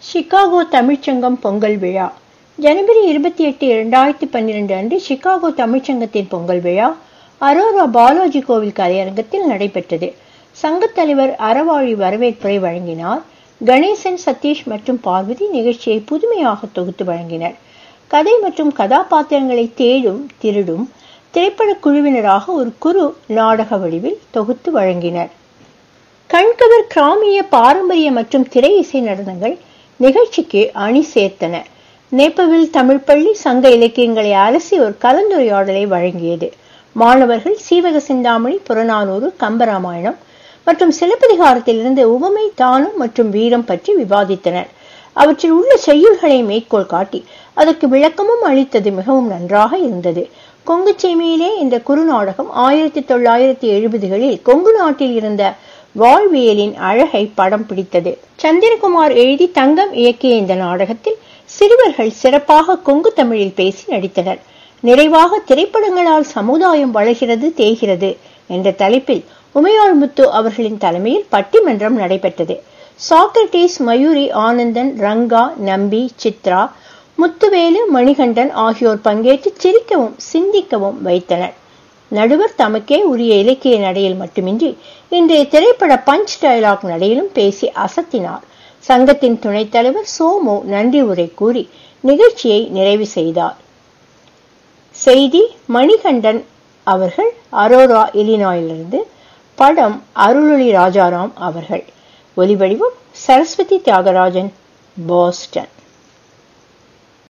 Chicago தமிழ்ச்சங்கம் பொங்கல் விழா ஜனவரி இருபத்தி எட்டு இரண்டாயிரத்தி பன்னிரண்டு அன்று சிகாகோ தமிழ்ச்சங்கத்தின் பொங்கல் விழா அரோரா பாலாஜி கோவில் கலையரங்கத்தில் நடைபெற்றது சங்கத் தலைவர் அறவாழி வரவேற்புரை வழங்கினார் கணேசன் சதீஷ் மற்றும் பார்வதி நிகழ்ச்சியை புதுமையாக தொகுத்து வழங்கினர் கதை மற்றும் கதாபாத்திரங்களை தேடும் திருடும் திரைப்படக் குழுவினராக ஒரு குறு நாடக வடிவில் தொகுத்து வழங்கினர் கண்கவர் கிராமிய பாரம்பரிய மற்றும் திரை இசை நடனங்கள் நிகழ்ச்சிக்கு அணி சேர்த்தன நேப்பவில் தமிழ் பள்ளி சங்க இலக்கியங்களை அலசி ஒரு கலந்துரையாடலை வழங்கியது மாணவர்கள் சீவக சிந்தாமணி புறநானூறு கம்பராமாயணம் மற்றும் சிலப்பதிகாரத்திலிருந்து உவமை தானம் மற்றும் வீரம் பற்றி விவாதித்தனர் அவற்றில் உள்ள செய்யுள்களை மேற்கோள் காட்டி அதற்கு விளக்கமும் அளித்தது மிகவும் நன்றாக இருந்தது கொங்கு சீமையிலே இந்த குறுநாடகம் ஆயிரத்தி தொள்ளாயிரத்தி எழுபதுகளில் கொங்கு நாட்டில் இருந்த வாழ்வியலின் அழகை படம் பிடித்தது சந்திரகுமார் எழுதி தங்கம் இயக்கிய இந்த நாடகத்தில் சிறுவர்கள் சிறப்பாக கொங்கு தமிழில் பேசி நடித்தனர் நிறைவாக திரைப்படங்களால் சமுதாயம் வளர்கிறது தேய்கிறது என்ற தலைப்பில் உமையாள் முத்து அவர்களின் தலைமையில் பட்டிமன்றம் நடைபெற்றது சாக்ரட்டிஸ் மயூரி ஆனந்தன் ரங்கா நம்பி சித்ரா முத்துவேலு மணிகண்டன் ஆகியோர் பங்கேற்று சிரிக்கவும் சிந்திக்கவும் வைத்தனர் நடுவர் தமக்கே உரிய இலக்கிய நடையில் மட்டுமின்றி இன்றைய திரைப்பட பஞ்ச் டயலாக் நடையிலும் பேசி அசத்தினார் சங்கத்தின் துணைத் தலைவர் சோமு நன்றி உரை கூறி நிகழ்ச்சியை நிறைவு செய்தார் செய்தி மணிகண்டன் அவர்கள் அரோரா இலினாயிலிருந்து படம் அருளொளி ராஜாராம் அவர்கள் ஒலிவடிவம் சரஸ்வதி தியாகராஜன் பாஸ்டன்